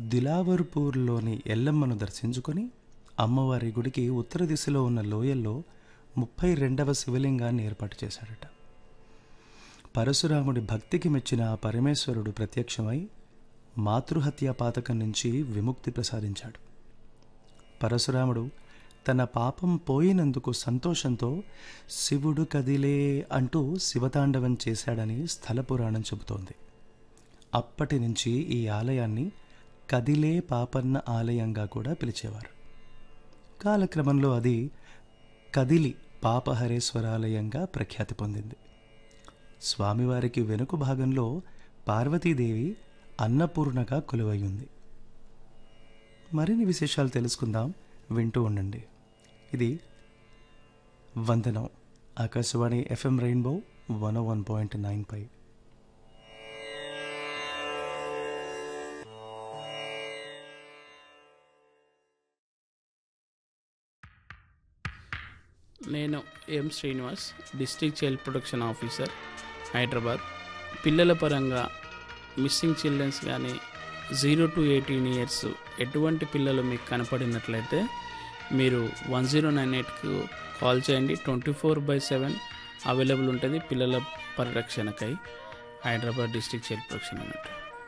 దిలావర్పూర్లోని ఎల్లమ్మను దర్శించుకొని అమ్మవారి గుడికి ఉత్తర దిశలో ఉన్న లోయల్లో ముప్పై రెండవ శివలింగాన్ని ఏర్పాటు చేశాడట పరశురాముడి భక్తికి మెచ్చిన ఆ పరమేశ్వరుడు ప్రత్యక్షమై మాతృహత్య పాతకం నుంచి విముక్తి ప్రసాదించాడు పరశురాముడు తన పాపం పోయినందుకు సంతోషంతో శివుడు కదిలే అంటూ శివతాండవం చేశాడని స్థల పురాణం చెబుతోంది అప్పటి నుంచి ఈ ఆలయాన్ని కదిలే పాపన్న ఆలయంగా కూడా పిలిచేవారు కాలక్రమంలో అది కదిలి పాపహరేశ్వరాలయంగా ప్రఖ్యాతి పొందింది స్వామివారికి వెనుక భాగంలో పార్వతీదేవి అన్నపూర్ణగా కొలువై ఉంది మరిన్ని విశేషాలు తెలుసుకుందాం వింటూ ఉండండి ఇది వందనం Akashvani FM rainbow one one point nine పై నేను M Srinivas district child protection officer Hyderabad పిల్లల పరంగా మిస్సింగ్ చిల్డ్రన్స్ కానీ జీరో టు ఎయిటీన్ ఇయర్స్ ఎటువంటి పిల్లలు మీకు కనపడినట్లయితే మీరు వన్ జీరో నైన్ ఎయిట్కు కాల్ చేయండి twenty four by seven available ఉంటుంది పిల్లల పరిరక్షణకై హైదరాబాద్ డిస్ట్రిక్ట్ చైల్డ్ ప్రొటెక్షన్ అన్నట్టు